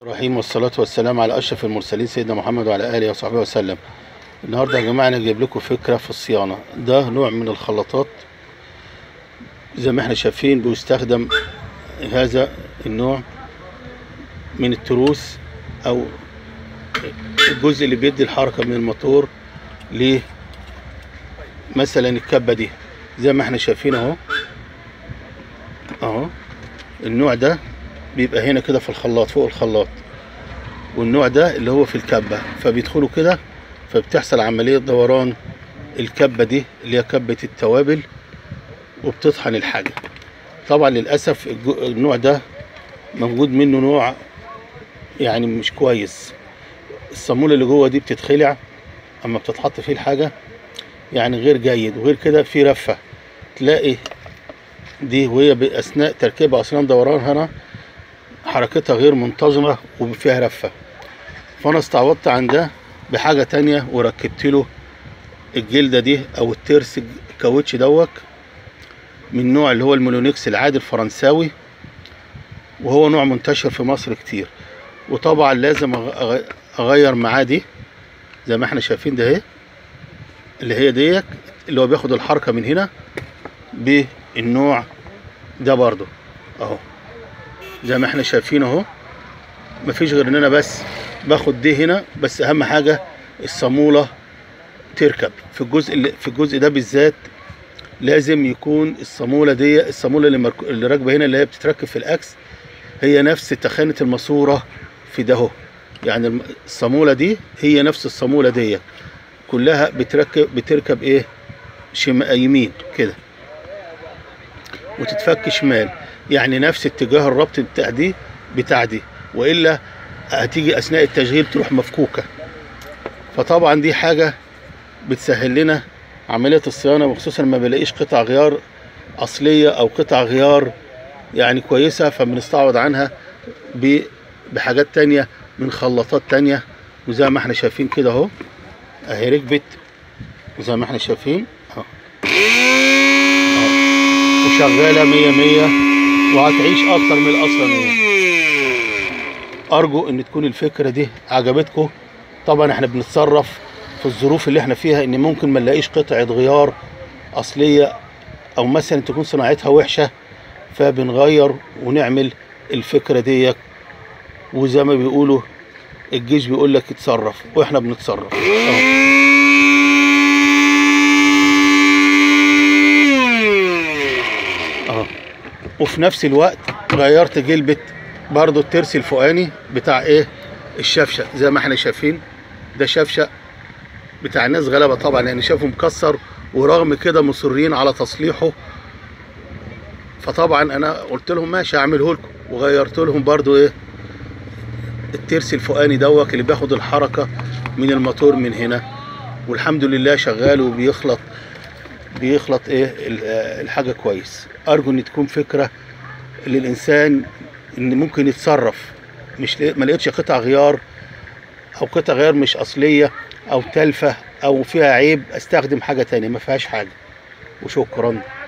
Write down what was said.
الرحيم والصلاة والسلام على أشرف المرسلين سيدنا محمد وعلى آله وصحبه وسلم النهاردة يا جماعة أنا جايب لكم فكرة في الصيانة ده نوع من الخلاطات زي ما احنا شايفين بيستخدم هذا النوع من التروس أو الجزء اللي بيدي الحركة من الموتور ل مثلا الكبة دي زي ما احنا شايفين اهو اهو النوع ده بيبقى هنا كده في الخلاط فوق الخلاط والنوع ده اللي هو في الكبة فبيدخلوا كده فبتحصل عملية دوران الكبة دي اللي هي كبة التوابل وبتطحن الحاجة طبعا للأسف الج- النوع ده موجود منه نوع يعني مش كويس الصامولة اللي جوه دي بتتخلع اما بتتحط فيه الحاجة يعني غير جيد وغير كده في رفة تلاقي دي وهي بأثناء تركيبها أثناء دورانها هنا حركتها غير منتظمة وفيها رفة فأنا استعوضت عن ده بحاجة تانية وركبت له الجلدة دي أو الترس الكاوتش دوت من نوع اللي هو المونونيكس العادي الفرنساوي وهو نوع منتشر في مصر كتير وطبعا لازم أغ- أغ- أغير معاه دي زي ما احنا شايفين ده اهي اللي هي ديت اللي هو بياخد الحركة من هنا بالنوع ده برضو اهو زي ما احنا شايفين اهو مفيش غير ان انا بس باخد دي هنا بس اهم حاجة الصامولة تركب في الجزء اللي في الجزء ده بالذات لازم يكون الصامولة دي الصامولة اللي, مرك... اللي راكبة هنا اللي هي بتتركب في الاكس هي نفس تخانة الماسورة في ده اهو يعني الم- الصامولة دي هي نفس الصامولة دي كلها بتركب بتركب ايه شم... يمين كده وتتفك شمال يعني نفس اتجاه الربط بتاع دي بتاع دي والا هتيجي اثناء التشغيل تروح مفكوكه فطبعا دي حاجه بتسهل لنا عمليه الصيانه وخصوصا ما بلاقيش قطع غيار اصليه او قطع غيار يعني كويسه فبنستعوض عنها ب- بحاجات تانية من خلاطات تانية وزي ما احنا شايفين كده اهو اهي ركبت وزي ما احنا شايفين اهو اهو. وشغاله مية مية وهتعيش اكتر من الاصلانيه ارجو ان تكون الفكره دي عجبتكم طبعا احنا بنتصرف في الظروف اللي احنا فيها ان ممكن ما نلاقيش قطعه غيار اصليه او مثلا تكون صناعتها وحشه فبنغير ونعمل الفكره ديت وزي ما بيقولوا الجيش بيقول لك اتصرف واحنا بنتصرف اهو اهو وفي نفس الوقت غيرت جلبة برضو الترس الفوقاني بتاع ايه الشفشة زي ما احنا شايفين ده شفشة بتاع الناس غلبة طبعا يعني شافه مكسر ورغم كده مصرين على تصليحه فطبعا انا قلت لهم ماشي هعمله لكم وغيرت لهم برضو ايه الترس الفوقاني دوت اللي بياخد الحركة من الموتور من هنا والحمد لله شغال وبيخلط بيخلط ايه ال- آه، الحاجة كويس ارجو ان تكون فكرة للانسان ان ممكن يتصرف مش لا- ما لقيتش قطع غيار او قطع غيار مش اصلية او تلفة او فيها عيب استخدم حاجة تانية ما فيهاش حاجة وشكرا